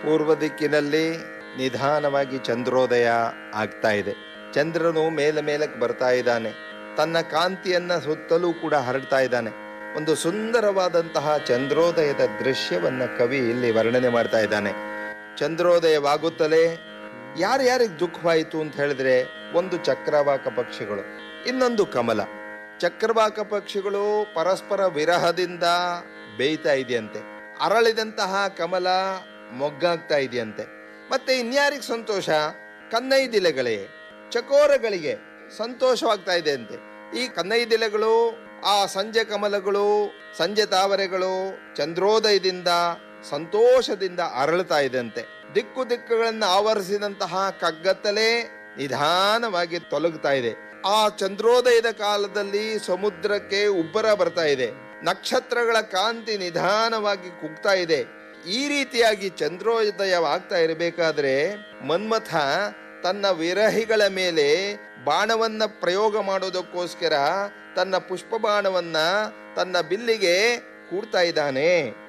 ಪೂರ್ವ ದಿಕ್ಕಿನಲ್ಲಿ ನಿಧಾನವಾಗಿ ಚಂದ್ರೋದಯ ಆಗ್ತಾ ಇದೆ ಚಂದ್ರನು ಮೇಲೆ ಮೇಲಕ್ಕೆ ಬರ್ತಾ ಇದ್ದಾನೆ ತನ್ನ ಕಾಂತಿಯನ್ನ ಸುತ್ತಲೂ ಕೂಡ ಹರಡ್ತಾ ಇದ್ದಾನೆ ಒಂದು ಸುಂದರವಾದಂತಹ ಚಂದ್ರೋದಯದ ದೃಶ್ಯವನ್ನ ಕವಿ ಇಲ್ಲಿ ವರ್ಣನೆ ಮಾಡ್ತಾ ಇದ್ದಾನೆ ಚಂದ್ರೋದಯವಾಗುತ್ತಲೇ ಯಾರ್ಯಾರಿಗೆ ದುಃಖವಾಯಿತು ಅಂತ ಹೇಳಿದ್ರೆ ಒಂದು ಚಕ್ರವಾಕ ಪಕ್ಷಿಗಳು ಇನ್ನೊಂದು ಕಮಲ ಚಕ್ರವಾಕ ಪಕ್ಷಿಗಳು ಪರಸ್ಪರ ವಿರಹದಿಂದ ಬೇಯ್ತಾ ಇದೆಯಂತೆ ಅರಳಿದಂತಹ ಕಮಲ ಮೊಗ್ಗಾಗ್ತಾ ಇದೆಯಂತೆ ಮತ್ತೆ ಇನ್ಯಾರಿಗೆ ಸಂತೋಷ ಕನ್ನೈದಿಲೆಗಳೇ ಚಕೋರಗಳಿಗೆ ಸಂತೋಷವಾಗ್ತಾ ಇದೆ ಅಂತೆ ಈ ಕನ್ನೈದಿಲೆಗಳು ಆ ಸಂಜೆ ಕಮಲಗಳು ಸಂಜೆ ತಾವರೆಗಳು ಚಂದ್ರೋದಯದಿಂದ ಸಂತೋಷದಿಂದ ಅರಳುತ್ತಾ ಇದಂತೆ ದಿಕ್ಕು ದಿಕ್ಕುಗಳನ್ನು ಆವರಿಸಿದಂತಹ ಕಗ್ಗತ್ತಲೇ ನಿಧಾನವಾಗಿ ತೊಲಗುತ್ತಾ ಇದೆ ಆ ಚಂದ್ರೋದಯದ ಕಾಲದಲ್ಲಿ ಸಮುದ್ರಕ್ಕೆ ಉಬ್ಬರ ಬರ್ತಾ ಇದೆ ನಕ್ಷತ್ರಗಳ ಕಾಂತಿ ನಿಧಾನವಾಗಿ ಕುಗ್ತಾ ಇದೆ ಈ ರೀತಿಯಾಗಿ ಚಂದ್ರೋದಯವಾಗ್ತಾ ಇರಬೇಕಾದ್ರೆ ಮನ್ಮಥ ತನ್ನ ವಿರಹಿಗಳ ಮೇಲೆ ಬಾಣವನ್ನ ಪ್ರಯೋಗ ಮಾಡೋದಕ್ಕೋಸ್ಕರ ತನ್ನ ಪುಷ್ಪ ಬಾಣವನ್ನ ತನ್ನ ಬಿಲ್ಲಿಗೆ ಕೂಡ್ತಾ ಇದ್ದಾನೆ